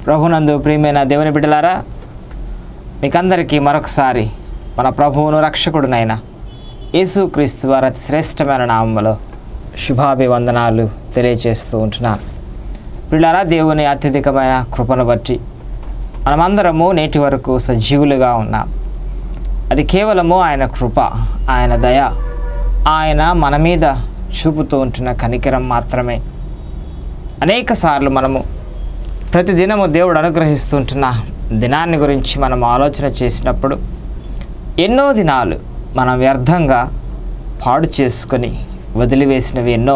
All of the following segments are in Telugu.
ప్రభునందు ప్రియమైన దేవుని బిడ్డలారా మీకందరికీ మరొకసారి మన ప్రభువును రక్షకుడునైన యేసుక్రీస్తు వారి అతి శ్రేష్టమైన నామములో శుభాభివందనాలు తెలియజేస్తూ ఉంటున్నాను పిల్లారా దేవుని అత్యధికమైన కృపను బట్టి మనమందరము నేటి వరకు సజీవులుగా ఉన్నాం అది కేవలము ఆయన కృప ఆయన దయ ఆయన మన మీద చూపుతూ ఉంటున్న కనికరం మాత్రమే అనేక సార్లు మనము ప్రతిదినము దేవుడు అనుగ్రహిస్తుంటున్న దినాన్ని గురించి మనం ఆలోచన చేసినప్పుడు ఎన్నో దినాలు మనం వ్యర్థంగా పాడు చేసుకొని వదిలివేసినవి ఎన్నో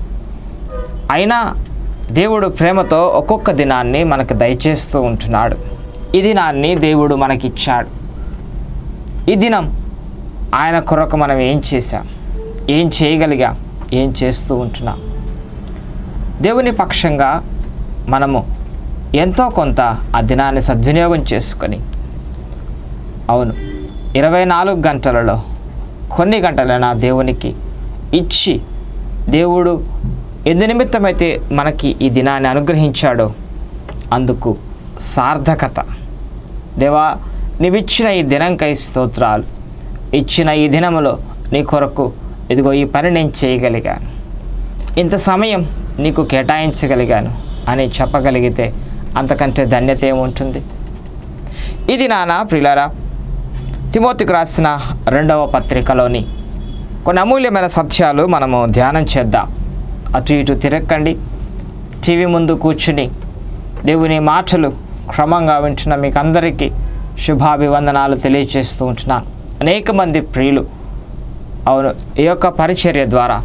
అయినా దేవుడు ప్రేమతో ఒక్కొక్క దినాన్ని మనకు దయచేస్తూ ఉంటున్నాడు ఈ దినాన్ని దేవుడు మనకిచ్చాడు ఈ దినం ఆయన కొరకు మనం ఏం చేశాం ఏం చేయగలిగాం ఏం చేస్తూ ఉంటున్నాం దేవుని పక్షంగా మనము ఎంతో కొంత ఆ దినాన్ని సద్వినియోగం చేసుకొని అవును ఇరవై నాలుగు గంటలలో కొన్ని గంటలైనా దేవునికి ఇచ్చి దేవుడు ఎందు నిమిత్తమైతే మనకి ఈ దినాన్ని అనుగ్రహించాడో అందుకు సార్థకత దేవా నీవిచ్చిన ఈ దినంకై స్తోత్రాలు ఇచ్చిన ఈ దినములో నీ కొరకు ఇదిగో ఈ పని నేను చేయగలిగాను ఇంత సమయం నీకు కేటాయించగలిగాను అని చెప్పగలిగితే అంతకంటే ధన్యత ఏముంటుంది ఇది నాన్న ప్రిలారా తిమోతికి రాసిన రెండవ పత్రికలోని కొన్ని అమూల్యమైన సత్యాలు మనము ధ్యానం చేద్దాం అటు ఇటు తిరక్కండి టీవీ ముందు కూర్చుని దేవుని మాటలు క్రమంగా వింటున్న మీకు అందరికీ శుభాభివందనాలు తెలియజేస్తూ ఉంటున్నాను అనేక మంది ప్రియులు అవును ఈ యొక్క పరిచర్య ద్వారా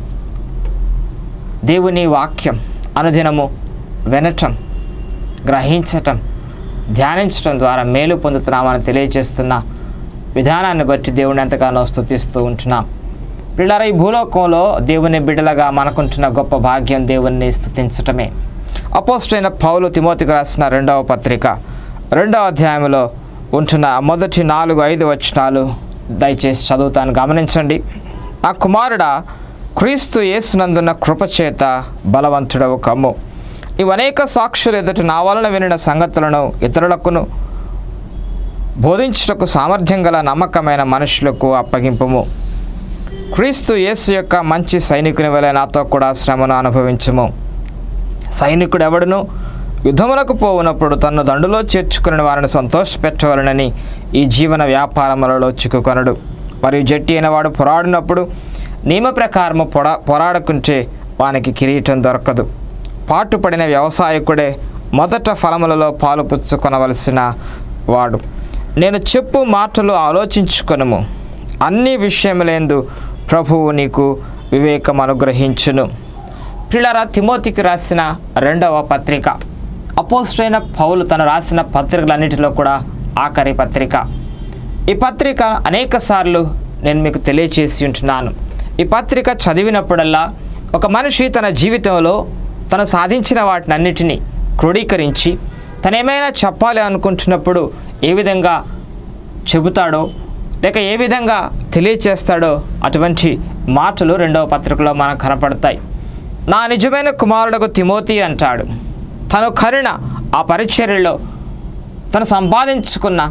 దేవుని వాక్యం అనుదినము వినటం గ్రహించటం ధ్యానించటం ద్వారా మేలు పొందుతున్నామని తెలియజేస్తున్న విధానాన్ని బట్టి దేవుని ఎంతగానో స్తుతిస్తూ ఉంటున్నాం పిల్లల ఈ భూలోకంలో దేవుని బిడ్డలుగా మనకుంటున్న గొప్ప భాగ్యం దేవుణ్ణి స్తుతించటమే అపోస్టైన పౌలు తిమోతికి రాసిన రెండవ పత్రిక రెండవ అధ్యాయంలో ఉంటున్న మొదటి నాలుగు ఐదు వచనాలు దయచేసి చదువుతాను గమనించండి ఆ కుమారుడా క్రీస్తు యేసునందున్న కృపచేత బలవంతుడవు కమ్ము నీవు అనేక సాక్షులు ఎదుట నా వలన వినిన సంగతులను ఇతరులకును బోధించుటకు సామర్థ్యం గల నమ్మకమైన మనుషులకు అప్పగింపుము క్రీస్తు యేసు యొక్క మంచి సైనికుని వలె నాతో కూడా శ్రమను అనుభవించము సైనికుడు ఎవడును యుద్ధములకు పోవునప్పుడు తన్ను దండులో చేర్చుకుని వారిని సంతోషపెట్టవలనని ఈ జీవన వ్యాపారములలో చిక్కుకొనడు మరియు జట్టి అయిన వాడు పోరాడినప్పుడు నియమ ప్రకారము పొడా పోరాడుకుంటే వానికి కిరీటం దొరకదు పాటుపడిన వ్యవసాయకుడే మొదట ఫలములలో పాలు పుచ్చుకొనవలసిన వాడు నేను చెప్పు మాటలు ఆలోచించుకొనుము అన్ని విషయములందు ప్రభువు నీకు వివేకం అనుగ్రహించును పిల్లరా తిమోతికి రాసిన రెండవ పత్రిక అపోస్టైన పౌలు తను రాసిన పత్రికలన్నిటిలో కూడా ఆఖరి పత్రిక ఈ పత్రిక అనేక సార్లు నేను మీకు తెలియచేసి ఉంటున్నాను ఈ పత్రిక చదివినప్పుడల్లా ఒక మనిషి తన జీవితంలో తను సాధించిన వాటిని అన్నిటినీ క్రోడీకరించి తనేమైనా చెప్పాలి అనుకుంటున్నప్పుడు ఏ విధంగా చెబుతాడో లేక ఏ విధంగా తెలియచేస్తాడో అటువంటి మాటలు రెండవ పత్రికలో మనకు కనపడతాయి నా నిజమైన కుమారుడుకు తిమోతి అంటాడు తను కరుణ ఆ పరిచర్యలో తను సంపాదించుకున్న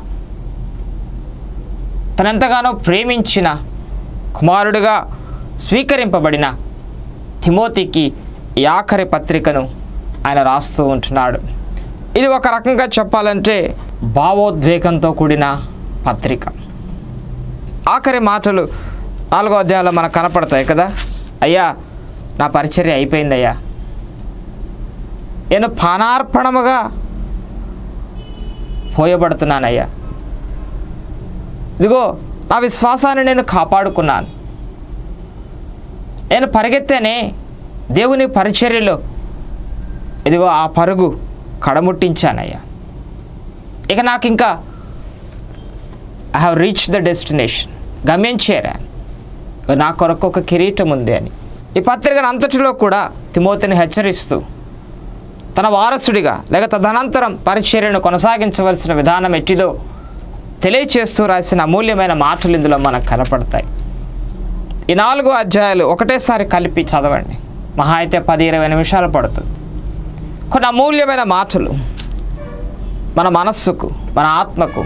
తనెంతగానో ప్రేమించిన కుమారుడుగా స్వీకరింపబడిన తిమోతికి ఈ ఆఖరి పత్రికను ఆయన రాస్తూ ఉంటున్నాడు ఇది ఒక రకంగా చెప్పాలంటే భావోద్వేగంతో కూడిన పత్రిక ఆఖరి మాటలు నాలుగో అధ్యాయంలో మనకు కనపడతాయి కదా అయ్యా నా పరిచర్య అయిపోయిందయ్యా నేను పానార్పణముగా పోయబడుతున్నానయ్యా ఇదిగో నా విశ్వాసాన్ని నేను కాపాడుకున్నాను నేను పరిగెత్తానే దేవుని పరిచర్యలో ఇదిగో ఆ పరుగు కడముట్టించానయ్యా ఇక నాకు ఇంకా I have reach the destination గమ్యం చేరాను నా కొరకు ఒక కిరీటం ఉంది అని ఈ పత్రికను అంతటిలో కూడా తిమోతిని హెచ్చరిస్తూ తన వారసుడిగా లేక తదనంతరం పరిచర్యను కొనసాగించవలసిన విధానం ఎట్టిదో తెలియచేస్తూ రాసిన అమూల్యమైన మాటలు ఇందులో మనకు కనపడతాయి ఈ నాలుగు అధ్యాయాలు ఒకటేసారి కలిపి చదవండి మహా అయితే పది ఇరవై నిమిషాలు పడుతుంది కొన్ని అమూల్యమైన మాటలు మన మనస్సుకు మన ఆత్మకు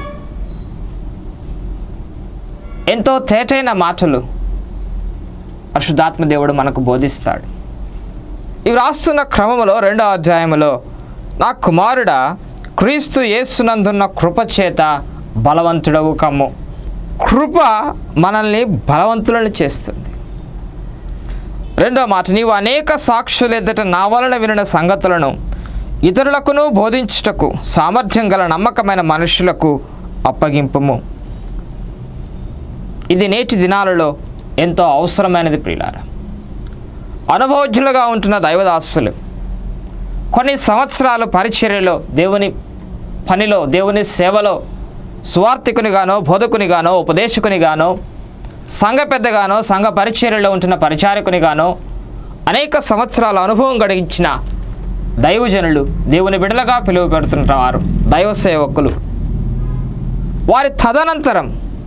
ఎంతో తేటైన మాటలు పరిశుద్ధాత్మ దేవుడు మనకు బోధిస్తాడు ఇవి రాస్తున్న క్రమంలో రెండో అధ్యాయంలో నా కుమారుడా క్రీస్తు యేసునందున్న కృప చేత బలవంతుడవు కమ్ము కృప మనల్ని బలవంతులను చేస్తుంది రెండో మాట నీవు అనేక సాక్షులు ఎదుట నా వలన వినిన సంగతులను ఇతరులకును బోధించుటకు సామర్థ్యం గల నమ్మకమైన మనుషులకు అప్పగింపుము ఇది నేటి దినాలలో ఎంతో అవసరమైనది ప్రియులార అనుభవజ్ఞులుగా ఉంటున్న దైవదాసులు కొన్ని సంవత్సరాలు పరిచర్యలో దేవుని పనిలో దేవుని సేవలో సువార్థికునిగానో బోధకునిగానో ఉపదేశకునిగానో సంఘ పెద్దగానో సంఘ పరిచర్యలో ఉంటున్న పరిచారకునిగానో అనేక సంవత్సరాల అనుభవం గడిగించిన దైవజనులు దేవుని బిడలగా పిలువ పెడుతుంటారు దైవ సేవకులు వారి తదనంతరం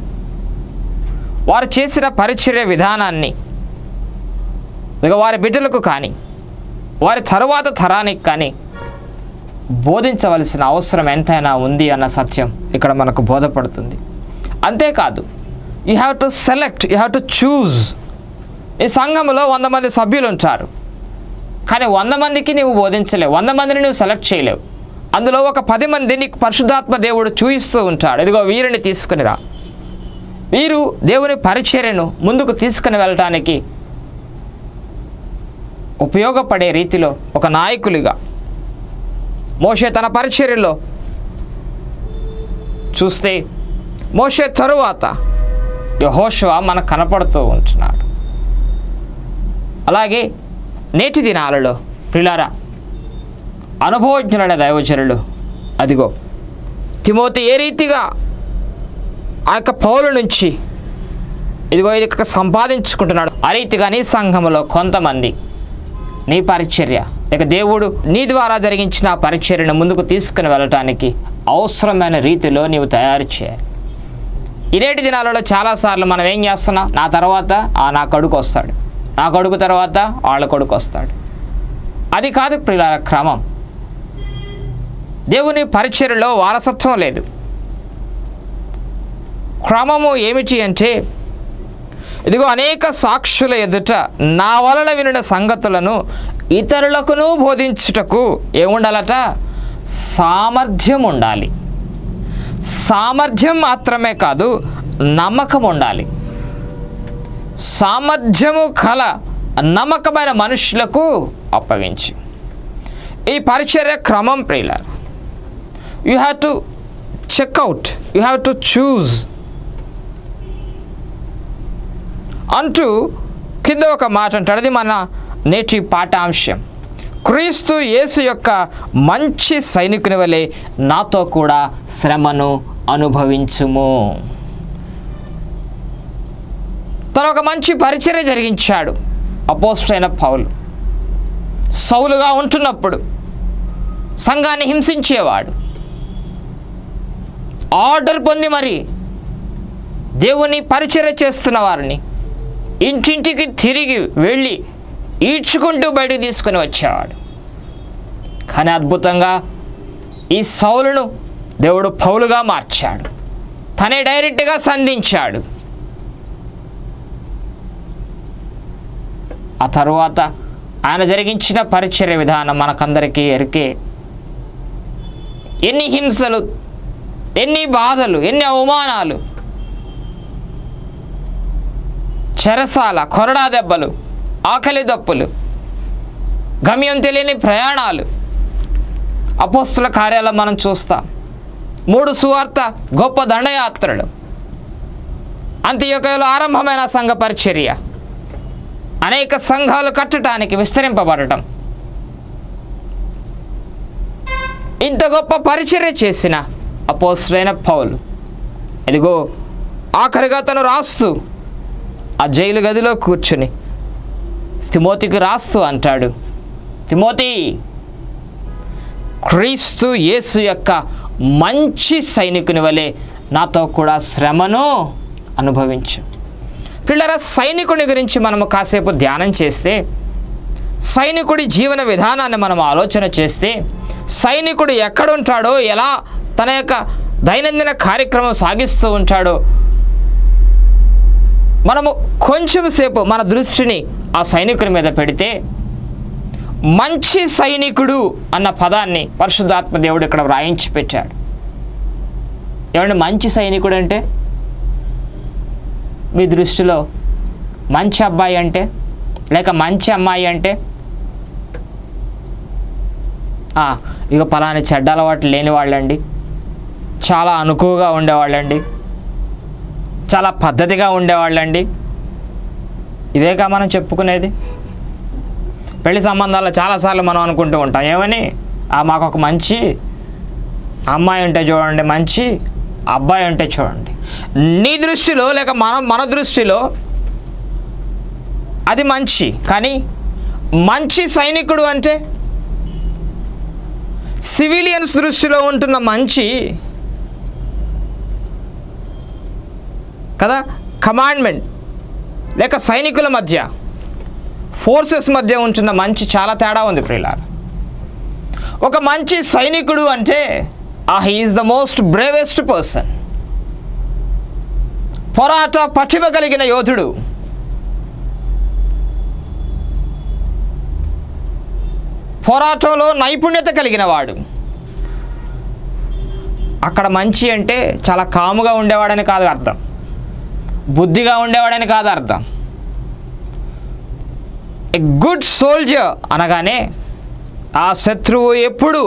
వారు చేసిన పరిచర్య విధానాన్ని ఇక వారి బిడ్డలకు కానీ వారి తరువాత తరానికి కానీ బోధించవలసిన అవసరం ఎంతైనా ఉంది అన్న సత్యం ఇక్కడ మనకు బోధపడుతుంది అంతేకాదు you have to select you have to choose ఈ సంఘంలో వంద మంది సభ్యులు ఉంటారు కానీ వంద మందికి నీవు బోధించలేవు వంద మందిని నువ్వు సెలెక్ట్ చేయలేవు అందులో ఒక పది మంది నీకు పరిశుద్ధాత్మ దేవుడు చూయిస్తూ ఉంటాడు ఇదిగో వీరిని తీసుకునిరా వీరు దేవుని పరిచర్యను ముందుకు తీసుకుని వెళ్ళటానికి ఉపయోగపడే రీతిలో ఒక నాయకులుగా మోషే తన పరిచర్యలో చూస్తే మోషే తరువాత యహోషువ మనకు కనపడుతూ ఉంటున్నాడు అలాగే నేటి దినాలలో ప్రిలారా అనుభవజ్ఞులైన దైవజనులు అదిగో తిమోతి ఏ రీతిగా ఆ యొక్క పౌల నుంచి ఇదిగో ఇది సంపాదించుకుంటున్నాడు ఆ రీతిగా నీ సంఘములో కొంతమంది నీ పరిచర్య ఇక దేవుడు నీ ద్వారా జరిగించిన ఆ పరిచర్యను ముందుకు తీసుకుని వెళ్ళటానికి అవసరమైన రీతిలో నీవు తయారు చేయాలి ఇనేటి దినాలలో చాలాసార్లు మనం ఏం చేస్తున్నాం నా తర్వాత ఆ నా కొడుకు వస్తాడు నా కొడుకు తర్వాత వాళ్ళ కొడుకు వస్తాడు అది కాదు ప్రియుల క్రమం దేవుని పరిచర్యలో వారసత్వం లేదు క్రమము ఏమిటి అంటే ఇదిగో అనేక సాక్షుల ఎదుట నా వలన వినిన సంగతులను ఇతరులకును బోధించుటకు ఏముండాలట సామర్థ్యం ఉండాలి సామర్థ్యం మాత్రమే కాదు నమ్మకం ఉండాలి సామర్థ్యము కల నమ్మకమైన మనుషులకు అప్పగించి ఈ పరిచర్య క్రమం ప్రియులారు you have to check out you have to choose అంటూ కింద ఒక మాట అంటాడు అది మన నేటి పాఠాంశం క్రీస్తు యేసు యొక్క మంచి సైనికుని వలె నాతో కూడా శ్రమను అనుభవించుము తను ఒక మంచి పరిచర్య జరిగించాడు అపోస్టైన పౌలు సౌలుగా ఉంటున్నప్పుడు సంఘాన్ని హింసించేవాడు ఆర్డర్ పొంది మరి దేవుని పరిచర్య చేస్తున్న వారిని ఇంటింటికి తిరిగి వెళ్ళి ఈడ్చుకుంటూ బయటకు తీసుకుని వచ్చేవాడు కానీ అద్భుతంగా ఈ సౌలును దేవుడు పౌలుగా మార్చాడు తనే డైరెక్ట్గా సంధించాడు ఆ తరువాత ఆయన జరిగించిన పరిచర్య విధానం మనకందరికీ ఎరికే ఎన్ని హింసలు ఎన్ని బాధలు ఎన్ని అవమానాలు చెరసాల కొరడా దెబ్బలు ఆకలి దప్పులు గమ్యం తెలియని ప్రయాణాలు అపోస్తుల కార్యాలు మనం చూస్తాం మూడు సువార్త గొప్ప దండయాత్రలు అంత్యొకలో ఆరంభమైన సంఘ పరిచర్య అనేక సంఘాలు కట్టడానికి విస్తరింపబడటం ఇంత గొప్ప పరిచర్య చేసిన అపోస్తులైన పౌలు ఇదిగో ఆఖరిగా తను రాస్తూ ఆ జైలు గదిలో కూర్చుని తిమోతికి రాస్తూ అంటాడు తిమోతి క్రీస్తు యేసు యొక్క మంచి సైనికుని వలె నాతో కూడా శ్రమను అనుభవించు పిల్లల సైనికుని గురించి మనము కాసేపు ధ్యానం చేస్తే సైనికుడి జీవన విధానాన్ని మనం ఆలోచన చేస్తే సైనికుడు ఎక్కడుంటాడో ఎలా తన యొక్క దైనందిన కార్యక్రమం సాగిస్తూ ఉంటాడో మనము కొంచెం సేపు మన దృష్టిని ఆ సైనికుని మీద పెడితే మంచి సైనికుడు అన్న పదాన్ని పరిశుద్ధాత్మ దేవుడు ఇక్కడ వ్రాయించి పెట్టాడు ఏమంటే మంచి సైనికుడు అంటే మీ దృష్టిలో మంచి అబ్బాయి అంటే లేక మంచి అమ్మాయి అంటే ఆ, ఇక పలాని చెడ్డ అలవాట్లు లేని వాళ్ళండి చాలా అనుకువగా ఉండేవాళ్ళండి చాలా పద్ధతిగా ఉండేవాళ్ళండి ఇవేగా మనం చెప్పుకునేది పెళ్లి సంబంధాల్లో చాలాసార్లు మనం అనుకుంటూ ఉంటాం ఏమని ఆ మాకు ఒక మంచి అమ్మాయి ఉంటే చూడండి మంచి అబ్బాయి ఉంటే చూడండి నీ దృష్టిలో లేక మన మన దృష్టిలో అది మంచి కానీ మంచి సైనికుడు అంటే సివిలియన్స్ దృష్టిలో ఉంటున్న మంచి కదా కమాండ్మెంట్ లేక సైనికుల మధ్య ఫోర్సెస్ మధ్య ఉంటున్న మంచి చాలా తేడా ఉంది ప్రియులార ఒక మంచి సైనికుడు అంటే ఆ he is the most bravest person పోరాట పటిమ కలిగిన యోధుడు పోరాటంలో నైపుణ్యత కలిగిన వాడు అక్కడ మంచి అంటే చాలా కాముగా ఉండేవాడని కాదు అర్థం బుద్ధిగా ఉండేవాడని కాదు అర్థం ఎ గుడ్ సోల్జర్ అనగానే ఆ శత్రువు ఎప్పుడు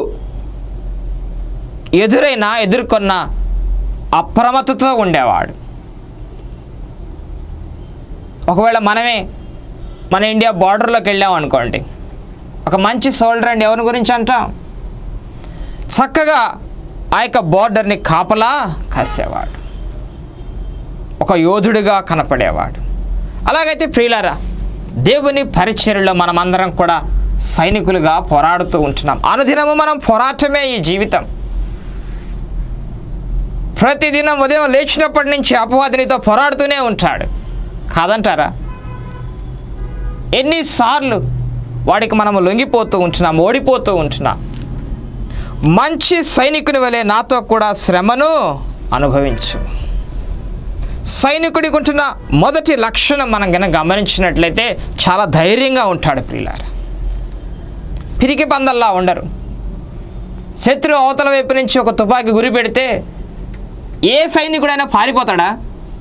ఎదురైనా ఎదుర్కొన్న అప్రమత్తతో ఉండేవాడు ఒకవేళ మనమే మన ఇండియా బార్డర్లోకి వెళ్ళాం అనుకోండి ఒక మంచి సోల్డర్ అండి ఎవరి గురించి అంటాం చక్కగా ఆ యొక్క బార్డర్ని కాపలా కాసేవాడు ఒక యోధుడిగా కనపడేవాడు అలాగైతే ప్రియులారా దేవుని పరిచర్యలో మనమందరం కూడా సైనికులుగా పోరాడుతూ ఉంటున్నాం అనుదినము మనం పోరాటమే ఈ జీవితం ప్రతిదినం ఉదయం లేచినప్పటి నుంచి అపవాదినితో పోరాడుతూనే ఉంటాడు కాదంటారా ఎన్నిసార్లు వాడికి మనము లొంగిపోతూ ఉంటున్నాం ఓడిపోతూ ఉంటున్నాం మంచి సైనికుని వలె నాతో కూడా శ్రమను అనుభవించు సైనికుడికి ఉంటున్న మొదటి లక్షణం మనం కనుక గమనించినట్లయితే చాలా ధైర్యంగా ఉంటాడు ప్రియులార పిరికి పందల్లా ఉండరు శత్రు అవతల వైపు నుంచి ఒక తుపాకీ గురి పెడితే ఏ సైనికుడైనా పారిపోతాడా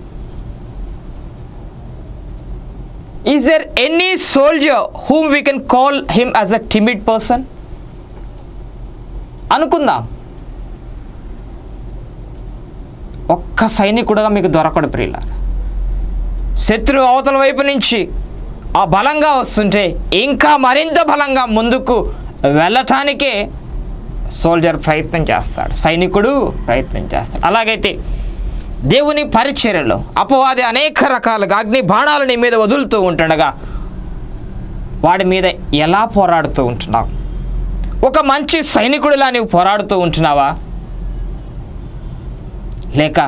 is there any soldier whom we can call him as a timid person అనుకుందాం ఒక్క సైనికుడుగా మీకు దొరకడు ప్రియుల శత్రు అవతల వైపు నుంచి ఆ బలంగా వస్తుంటే ఇంకా మరింత బలంగా ముందుకు వెళ్ళటానికే సోల్జర్ ప్రయత్నం చేస్తాడు సైనికుడు ప్రయత్నం చేస్తాడు అలాగైతే దేవుని పరిచర్యలో అపవాది అనేక రకాలుగా అగ్ని బాణాలు నీ మీద వదులుతూ ఉంటుండగా వాడి మీద ఎలా పోరాడుతూ ఉంటున్నావు ఒక మంచి సైనికుడిలా నీవు పోరాడుతూ ఉంటున్నావా లేక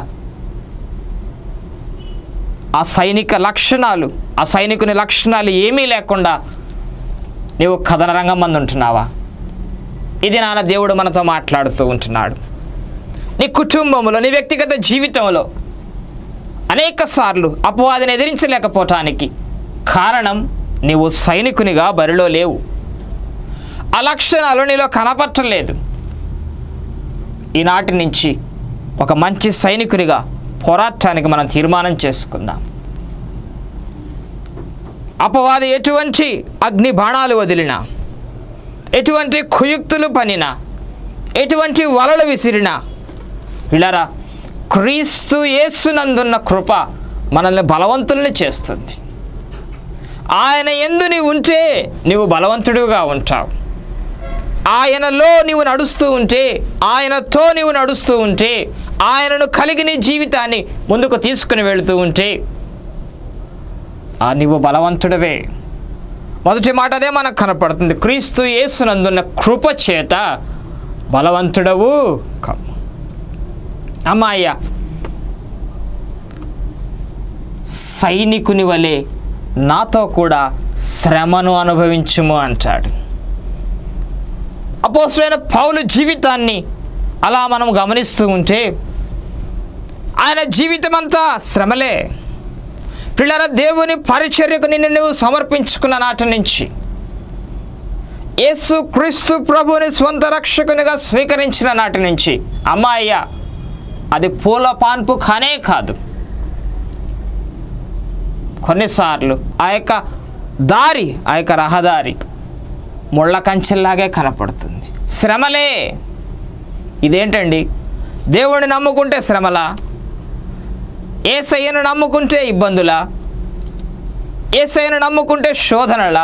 ఆ సైనిక లక్షణాలు ఆ సైనికుని లక్షణాలు ఏమీ లేకుండా నీవు కథన రంగం మంది ఉంటున్నావా ఇది నాన్న దేవుడు మనతో మాట్లాడుతూ ఉంటున్నాడు నీ కుటుంబంలో నీ వ్యక్తిగత జీవితంలో అనేక సార్లు అపవాదిని ఎదిరించలేకపోవటానికి కారణం నీవు సైనికునిగా బరిలో లేవు ఆ లక్షణాలు నీలో కనపట్టలేదు ఈనాటి నుంచి ఒక మంచి సైనికునిగా పోరాటానికి మనం తీర్మానం చేసుకుందాం అపవాది ఎటువంటి అగ్ని బాణాలు వదిలినా ఎటువంటి కుయుక్తులు పనినా ఎటువంటి వలలు విసిరినా ఇలారా క్రీస్తు యేసునందున్న కృప మనల్ని బలవంతుల్ని చేస్తుంది ఆయన ఎందు నీవు ఉంటే నీవు బలవంతుడుగా ఉంటావు ఆయనలో నీవు నడుస్తూ ఉంటే ఆయనతో నీవు నడుస్తూ ఉంటే ఆయనను కలిగి నీ జీవితాన్ని ముందుకు తీసుకుని వెళుతూ ఉంటే ఆ నీవు బలవంతుడవే మొదటి మాట అదే మనకు కనపడుతుంది క్రీస్తు యేసునందున్న కృప చేత బలవంతుడవు కమ్ము అమ్మాయ్య సైనికుని వలె నాతో కూడా శ్రమను అనుభవించుము అంటాడు అపోసరైన పౌలు జీవితాన్ని అలా మనం గమనిస్తూ ఉంటే ఆయన జీవితం అంతా శ్రమలే పిల్లల దేవుని పరిచర్యకు నిన్ను నువ్వు సమర్పించుకున్న నాటి నుంచి యేసు క్రీస్తు ప్రభుని స్వంత రక్షకునిగా స్వీకరించిన నాటి నుంచి అమ్మాయ్య అది పూల పాన్పు కానే కాదు కొన్నిసార్లు ఆ యొక్క దారి ఆ యొక్క రహదారి ముళ్ళ కంచెల్లాగే కనపడుతుంది శ్రమలే ఇదేంటండి దేవుడిని నమ్ముకుంటే శ్రమలా ఏసయ్యను నమ్ముకుంటే ఇబ్బందులా ఏసయ్యను నమ్ముకుంటే శోధనలా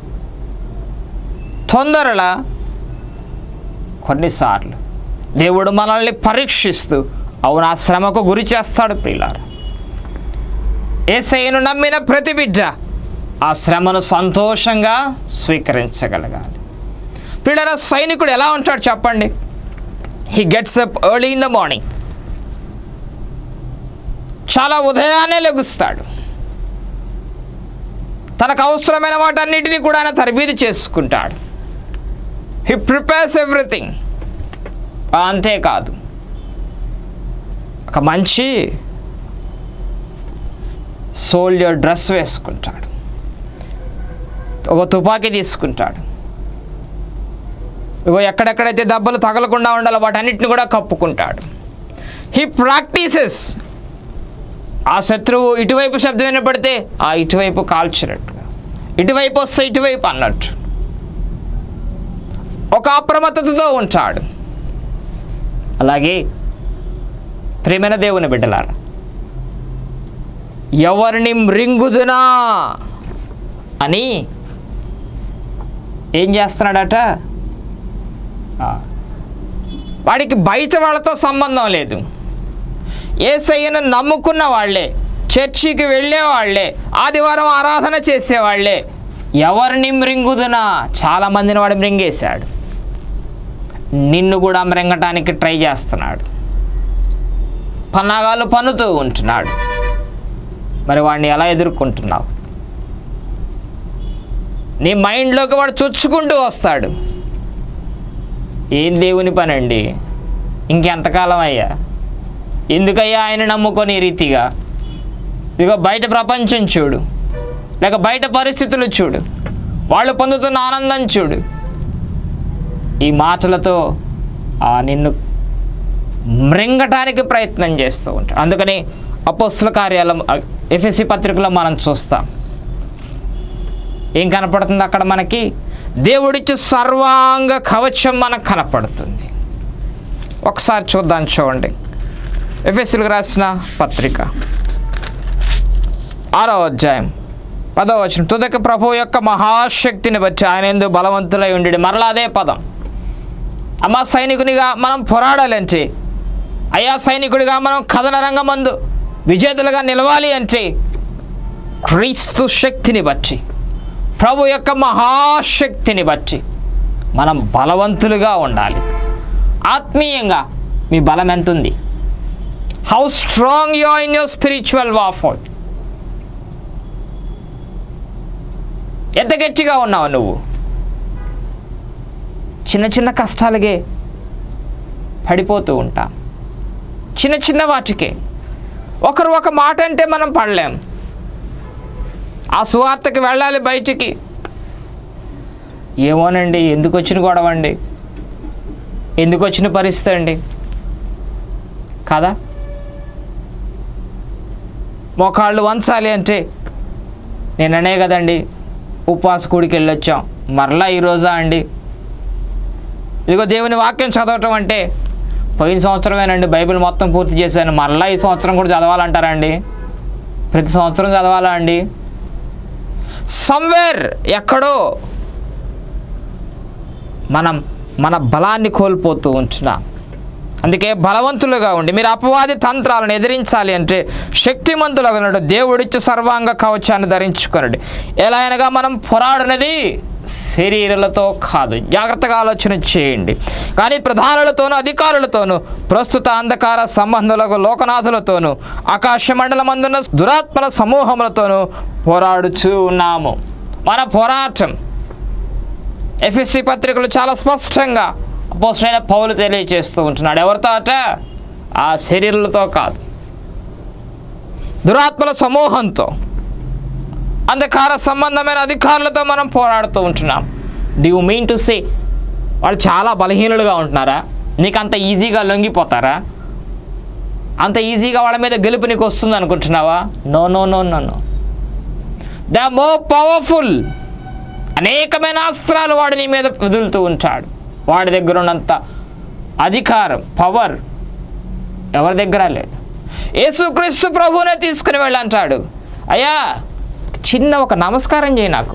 తొందరలా కొన్నిసార్లు దేవుడు మనల్ని పరీక్షిస్తూ అవును ఆ శ్రమకు గురి చేస్తాడు ప్రియులారు ఏసయ్యను నమ్మిన ప్రతి బిడ్డ ఆ శ్రమను సంతోషంగా స్వీకరించగలగాలి పిల్లల సైనికుడు ఎలా ఉంటాడు చెప్పండి he gets up early in the morning చాలా ఉదయాన్నే లెగుస్తాడు తనకు అవసరమైన వాటన్నిటిని కూడా ఆయన తరబీదు చేసుకుంటాడు హీ ప్రిపేర్స్ ఎవ్రీథింగ్ అంతేకాదు ఒక మంచి సోల్జర్ డ్రెస్ వేసుకుంటాడు ఒక తుపాకీ తీసుకుంటాడు ఇగో ఎక్కడెక్కడైతే దెబ్బలు తగలకుండా ఉండాలో వాటన్నిటిని కూడా కప్పుకుంటాడు హీ ప్రాక్టీసెస్ ఆ శత్రువు ఇటువైపు శబ్దం వినపడితే ఆ ఇటువైపు కాల్చినట్టుగా ఇటువైపు వస్తే ఇటువైపు అన్నట్టు ఒక అప్రమత్తతతో ఉంటాడు అలాగే ప్రేమైన దేవుని బిడ్డలారా ఎవరిని మృంగుదునా అని ఏం చేస్తున్నాడట ఆ, వాడికి బయట వాళ్ళతో సంబంధం లేదు ఏసయ్యను నమ్ముకున్న వాళ్ళే చర్చికి వెళ్ళే వాళ్ళే ఆదివారం ఆరాధన చేసేవాళ్ళే ఎవరిని మృంగుదునా చాలామందిని వాడు మృంగేశాడు నిన్ను కూడా మృంగటానికి ట్రై చేస్తున్నాడు పన్నాగాలు పన్నుతూ ఉంటున్నాడు మరి వాడిని ఎలా ఎదుర్కొంటున్నావు నీ మైండ్లోకి వాడు చొచ్చుకుంటూ వస్తాడు ఏం దేవుని పని అండి ఇంకెంతకాలం అయ్యా ఎందుకయ్యా ఆయన నమ్ముకొని ఈ రీతిగా ఇదిగో బయట ప్రపంచం చూడు లేక బయట పరిస్థితులు చూడు వాళ్ళు పొందుతున్న ఆనందం చూడు ఈ మాటలతో ఆ నిన్ను మృంగటానికి ప్రయత్నం చేస్తూ ఉంటాడు అందుకని అపోస్తుల కార్యాలయం ఎఫ్ఎస్సి పత్రికలో మనం చూస్తాం ఏం కనపడుతుంది అక్కడ మనకి దేవుడిచ్చే సర్వాంగ కవచం మనకు కనపడుతుంది ఒకసారి చూద్దాం చూడండి ఎఫ్ఎస్సీలకు రాసిన పత్రిక ఆరో అధ్యాయం పదో వచనం తుదక ప్రభు యొక్క మహాశక్తిని బట్టి ఆయన ఎందు బలవంతులై ఉండి మరలా అదే పదం అమ్మ సైనికునిగా మనం పోరాడాలంటే అయ్యా సైనికుడిగా మనం కథన రంగమందు విజేతలుగా నిలవాలి అంటే క్రీస్తు శక్తిని బట్టి ప్రభు యొక్క మహాశక్తిని బట్టి మనం బలవంతులుగా ఉండాలి ఆత్మీయంగా మీ బలం ఎంత ఉంది how strong you in your spiritual వాఫౌట్ ఎంత గట్టిగా ఉన్నావు నువ్వు చిన్న చిన్న కష్టాలకే పడిపోతూ ఉంటాం చిన్న చిన్న వాటికే ఒకరు ఒక మాట అంటే మనం పడలేం ఆ సువార్తకి వెళ్ళాలి బయటికి ఏమోనండి ఎందుకు వచ్చిన గొడవ అండి ఎందుకు వచ్చిన పరిస్థితి అండి కదా మోకాళ్ళు వంచాలి అంటే నిన్ననే కదండి ఉపవాస కూడికి వెళ్ళొచ్చాం మరలా ఈరోజా అండి ఇదిగో దేవుని వాక్యం చదవటం అంటే పోయిన సంవత్సరమేనండి బైబిల్ మొత్తం పూర్తి చేశాను మరలా ఈ సంవత్సరం కూడా చదవాలంటారా ప్రతి సంవత్సరం చదవాలా అండి సమ్వేర్ ఎక్కడో మనం మన బలాన్ని కోల్పోతూ ఉంటున్నాం అందుకే బలవంతులుగా ఉండి మీరు అపవాది తంత్రాలను ఎదిరించాలి అంటే శక్తిమంతులుగా ఉన్నాడు దేవుడిచ్చు సర్వాంగ కవచాన్ని ధరించుకున్నాడు ఎలా అనగా మనం పోరాడినది శరీరాలతో కాదు జాగ్రత్తగా ఆలోచన చేయండి కానీ ప్రధానులతోనూ అధికారులతోనూ ప్రస్తుత అంధకార సంబంధులకు లోకనాథులతోనూ ఆకాశ మండలమందున్న దురాత్మల సమూహములతోనూ పోరాడుచూ ఉన్నాము మన పోరాటం ఎఫ్ఎస్సి పత్రికలు చాలా స్పష్టంగా అపోసరైన పౌలు తెలియచేస్తూ ఉంటున్నాడు ఎవరితో అట ఆ శరీరాలతో కాదు దురాత్మల సమూహంతో అంధకార సంబంధమైన అధికారులతో మనం పోరాడుతూ ఉంటున్నాం do you mean to say వాళ్ళు చాలా బలహీనులుగా ఉంటున్నారా నీకు అంత ఈజీగా లొంగిపోతారా అంత ఈజీగా వాళ్ళ మీద గెలుపు నీకు వస్తుంది అనుకుంటున్నావా no no no no no the more powerful అనేకమైన అస్త్రాలు వాడు నీ మీద వదులుతూ ఉంటాడు వాడి దగ్గర ఉన్నంత అధికారం పవర్ ఎవరి దగ్గర లేదు యేసుక్రీస్తు ప్రభువునే తీసుకుని వెళ్ళంటాడు అయ్యా చిన్న ఒక నమస్కారం చేయి నాకు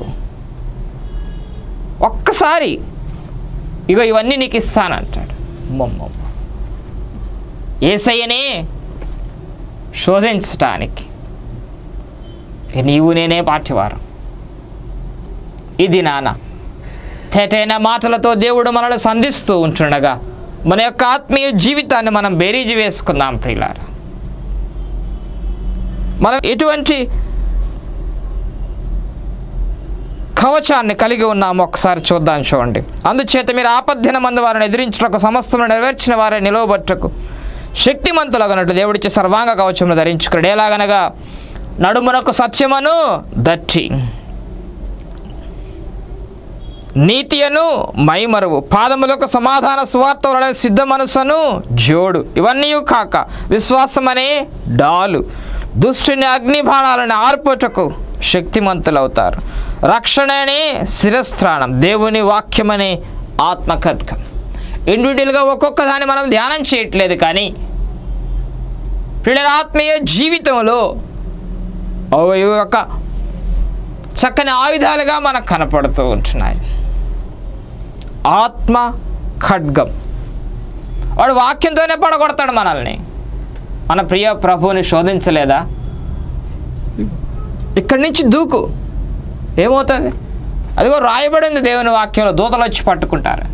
ఒక్కసారి ఇగో ఇవన్నీ నీకు ఇస్తానంటాడు మొమ్మ ఏసయ్యనే శోధించటానికి ఇక నీవు నేనే పాఠ్యవారం ఇది నాన్న తేటైన మాటలతో దేవుడు మనల్ని సంధిస్తూ ఉంటుండగా మన యొక్క ఆత్మీయ జీవితాన్ని మనం బేరీజు వేసుకుందాం ప్రియులారా మనం ఎటువంటి కవచాన్ని కలిగి ఉన్నాము ఒకసారి చూద్దాం చూడండి అందుచేత మీరు ఆపద్దిన మంది వారిని ఎదిరించుటకు సమస్తమును నెరవేర్చిన వారే నిలవబట్టుకు శక్తిమంతులగనట్టు దేవుడిచ్చే సర్వాంగ కవచమును ధరించుకున్నాడు ఎలాగనగా నడుమునకు సత్యమను దట్టి నీతియను మైమరువు పాదములకు సమాధాన సువార్తలను సిద్ధ మనసును జోడు ఇవన్నీ కాక విశ్వాసమనే డాలు దుష్టుని అగ్ని బాణాలను ఆర్పుటకు శక్తిమంతులవుతారు రక్షణనే శిరస్త్రాణం దేవుని వాక్యమనే ఆత్మఖడ్గం ఇండివిజువల్గా ఒక్కొక్క దాన్ని మనం ధ్యానం చేయట్లేదు కానీ పిల్లల ఆత్మీయ జీవితంలో అవి ఒక చక్కని ఆయుధాలుగా మనకు కనపడుతూ ఉంటున్నాయి ఆత్మ ఖడ్గం వాడు వాక్యంతోనే పడగొడతాడు మనల్ని మన ప్రియ ప్రభువుని శోధించలేదా ఇక్కడి నుంచి దూకు ఏమవుతుంది అదిగో రాయబడింది దేవుని వాక్యంలో దూతలు వచ్చి పట్టుకుంటారు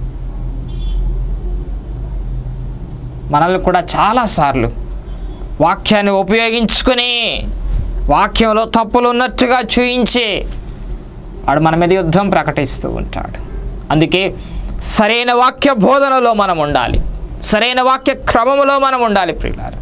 మనల్ని కూడా చాలాసార్లు వాక్యాన్ని ఉపయోగించుకుని వాక్యంలో తప్పులు ఉన్నట్టుగా చూయించి వాడు మన మీద యుద్ధం ప్రకటిస్తూ ఉంటాడు అందుకే సరైన వాక్య బోధనలో మనం ఉండాలి సరైన వాక్య క్రమములో మనం ఉండాలి ప్రియులారు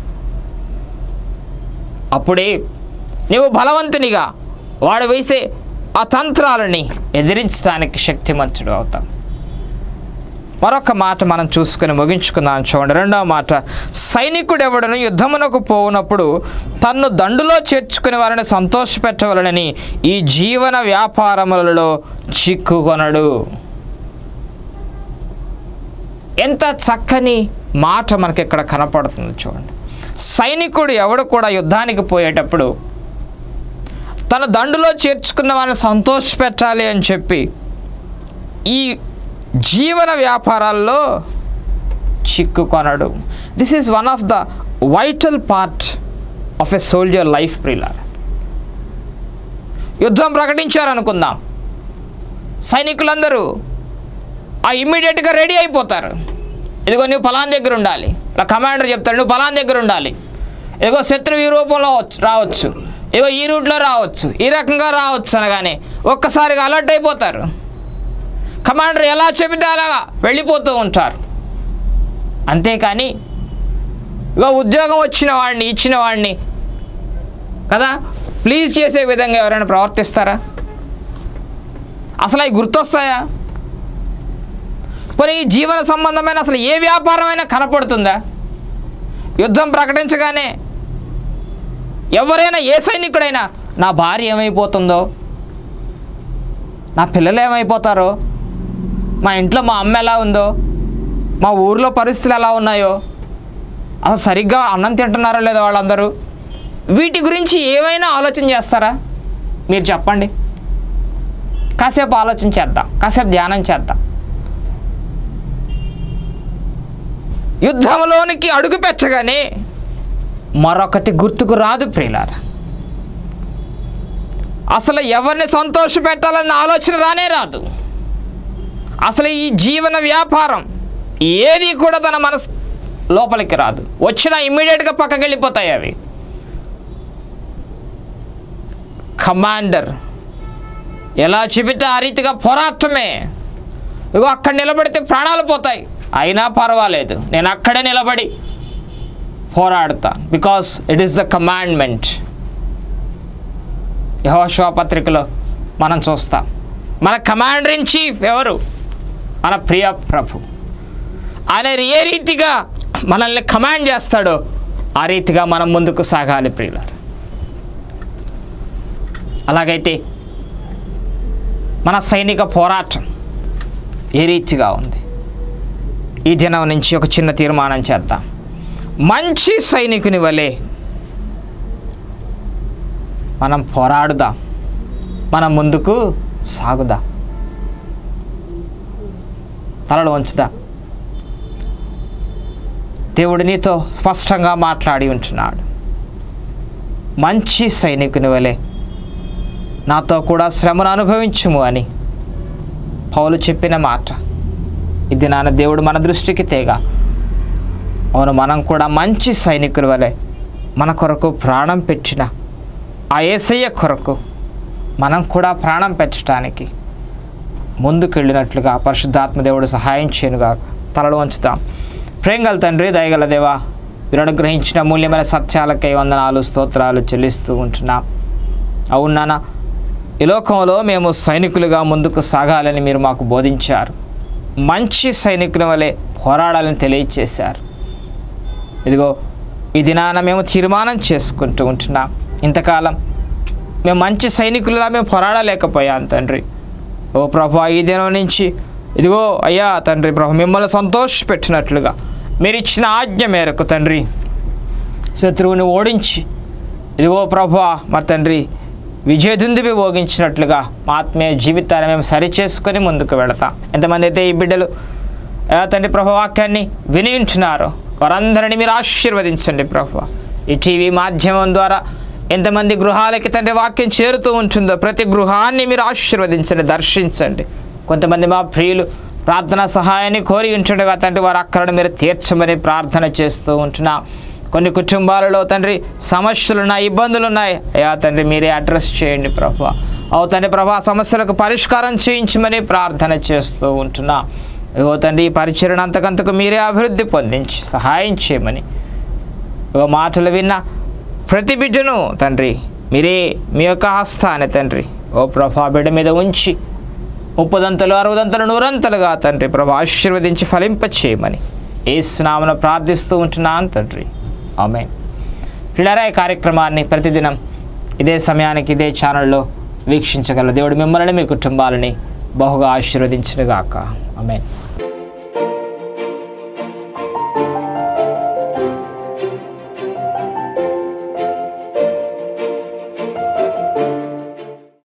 అప్పుడే నీవు బలవంతునిగా వాడు వేసే ఆ తంత్రాలని ఎదిరించడానికి శక్తిమంతుడు అవుతాం మరొక మాట మనం చూసుకుని ముగించుకుందాం చూడండి రెండవ మాట సైనికుడు ఎవడను యుద్ధమునకు పోవునప్పుడు తన్ను దండులో చేర్చుకుని వారిని సంతోషపెట్టవలనని ఈ జీవన వ్యాపారములలో చిక్కుకొనడు ఎంత చక్కని మాట మనకి ఇక్కడ కనపడుతుంది చూడండి సైనికుడు ఎవడు కూడా యుద్ధానికి పోయేటప్పుడు తన దండులో చేర్చుకున్న వారిని సంతోషపెట్టాలి అని చెప్పి ఈ జీవన వ్యాపారాల్లో చిక్కుకొనడు this is one of the vital part of a soldier life ప్రిలార్ యుద్ధం ప్రకటించారనుకుందాం సైనికులందరూ ఆ ఇమ్మీడియట్గా రెడీ అయిపోతారు ఇదిగో నువ్వు పలాన్ దగ్గర ఉండాలి ఇలా కమాండర్ చెప్తాడు నువ్వు పలాన్ దగ్గర ఉండాలి ఇదిగో శత్రువు ఈ రూపంలో వచ్చు- రావచ్చు ఇదిగో ఈ రూట్లో రావచ్చు ఈ రకంగా రావచ్చు అనగానే ఒక్కసారిగా అలర్ట్ అయిపోతారు కమాండర్ ఎలా చెబితే అలాగా వెళ్ళిపోతూ ఉంటారు అంతేకాని ఇగో ఉద్యోగం వచ్చిన వాడిని ఇచ్చిన వాడిని కదా ప్లీజ్ చేసే విధంగా ఎవరైనా ప్రవర్తిస్తారా అసలు అవి గుర్తొస్తాయా మరి ఈ జీవన సంబంధమైన అసలు ఏ వ్యాపారమైనా కనపడుతుందా యుద్ధం ప్రకటించగానే ఎవరైనా ఏ సైనికుడైనా నా భార్య ఏమైపోతుందో నా పిల్లలు ఏమైపోతారో మా ఇంట్లో మా అమ్మ ఎలా ఉందో మా ఊర్లో పరిస్థితులు ఎలా ఉన్నాయో అసలు సరిగ్గా అన్నం తింటున్నారో లేదో వాళ్ళందరూ వీటి గురించి ఏమైనా ఆలోచన చేస్తారా మీరు చెప్పండి కాసేపు ఆలోచన చేద్దాం కాసేపు ధ్యానం చేద్దాం యుద్ధంలోనికి అడుగు పెట్టగానే మరొకటి గుర్తుకు రాదు ప్రియులారా అసలు ఎవరిని సంతోష పెట్టాలన్న ఆలోచన రానే రాదు అసలు ఈ జీవన వ్యాపారం ఏది కూడా తన మనసు లోపలికి రాదు వచ్చినా ఇమ్మీడియట్గా పక్కకి వెళ్ళిపోతాయి అవి కమాండర్ ఎలా చెబితే ఆ రీతిగా పోరాటమే ఇగో అక్కడ నిలబడితే ప్రాణాలు పోతాయి అయినా పర్వాలేదు నేను అక్కడే నిలబడి పోరాడుతా because it is the commandment యహోశివ పత్రికలో మనం చూస్తాం మన కమాండర్ ఇన్ చీఫ్ ఎవరు మన ప్రియ ప్రభు ఆయన ఏ రీతిగా మనల్ని కమాండ్ చేస్తాడో ఆ రీతిగా మనం ముందుకు సాగాలి ప్రియులారు అలాగైతే మన సైనిక పోరాటం ఏ రీతిగా ఉంది ఈ దినం నుంచి ఒక చిన్న తీర్మానం చేద్దాం మంచి సైనికుని వలె మనం పోరాడుదాం మనం ముందుకు సాగుదాం తలలు ఉంచుదా దేవుడు నీతో స్పష్టంగా మాట్లాడి ఉంటున్నాడు మంచి సైనికుని వలె నాతో కూడా శ్రమను అనుభవించుము అని పౌలు చెప్పిన మాట ఇది నాన్న దేవుడు మన దృష్టికి తేగా అవును మనం కూడా మంచి సైనికుల వలె మన కొరకు ప్రాణం పెట్టిన ఆ ఏసయ్య కొరకు మనం కూడా ప్రాణం పెట్టడానికి ముందుకెళ్ళినట్లుగా పరిశుద్ధాత్మ దేవుడు సహాయం చేయనుగా తలలు ఉంచుతాం ప్రేంగల తండ్రి దయగల దేవా మీరు అనుగ్రహించిన మూల్యమైన సత్యాలకై వందనాలు స్తోత్రాలు చెల్లిస్తూ ఉంటున్నాం అవును నాన్న ఈ లోకంలో మేము సైనికులుగా ముందుకు సాగాలని మీరు మాకు బోధించారు మంచి సైనికుల వలె పోరాడాలని తెలియచేశారు ఇదిగో ఈ దినాన మేము తీర్మానం చేసుకుంటూ ఉంటున్నాం ఇంతకాలం మేము మంచి సైనికులుగా మేము పోరాడలేకపోయాం తండ్రి ఓ ప్రభు ఈ దినం నుంచి ఇదిగో అయ్యా తండ్రి ప్రభు మిమ్మల్ని సంతోషపెట్టినట్లుగా మీరు ఇచ్చిన ఆజ్ఞ మేరకు తండ్రి శత్రువుని ఓడించి ఇదిగో ప్రభు మరి తండ్రి విజయదుందిపి భోగించినట్లుగా మా ఆత్మీయ జీవితాన్ని మేము సరిచేసుకొని ముందుకు వెళతాం ఎంతమంది అయితే ఈ బిడ్డలు ఆ తండ్రి ప్రభు వాక్యాన్ని విని ఉంటున్నారో వారందరినీ మీరు ఆశీర్వదించండి ప్రభు ఈ టీవీ మాధ్యమం ద్వారా ఎంతమంది గృహాలకి తండ్రి వాక్యం చేరుతూ ఉంటుందో ప్రతి గృహాన్ని మీరు ఆశీర్వదించండి దర్శించండి కొంతమంది మా ప్రియులు ప్రార్థన సహాయాన్ని కోరి ఉంటుండగా తండ్రి వారు అక్కడ మీరు తీర్చమని ప్రార్థన చేస్తూ ఉంటున్నాం కొన్ని కుటుంబాలలో తండ్రి సమస్యలు ఉన్నాయి ఇబ్బందులు ఉన్నాయి అయ్యా తండ్రి మీరే అడ్రస్ చేయండి ప్రభు ఓ తండ్రి ప్రభు ఆ సమస్యలకు పరిష్కారం చేయించమని ప్రార్థన చేస్తూ ఉంటున్నా ఓ తండ్రి ఈ పరిచరణ అంతకంతకు మీరే అభివృద్ధి పొందించి సహాయం చేయమని ఓ మాటలు విన్న ప్రతి బిడ్డను తండ్రి మీరే మీ యొక్క హస్తాన్ని తండ్రి ఓ ప్రభా బిడ్డ మీద ఉంచి ముప్పదంతలు అరవదంతలు నూరంతలుగా తండ్రి ప్రభు ఆశీర్వదించి ఫలింప చేయమని ఏ స్నామను ప్రార్థిస్తూ ఉంటున్నాను తండ్రి ఆమె పిల్లరా ఈ కార్యక్రమాన్ని ప్రతిదినం ఇదే సమయానికి ఇదే ఛానల్లో వీక్షించగల దేవుడు మిమ్మల్ని మీ కుటుంబాలని బహుగా ఆశీర్వదించునుగాక ఆమె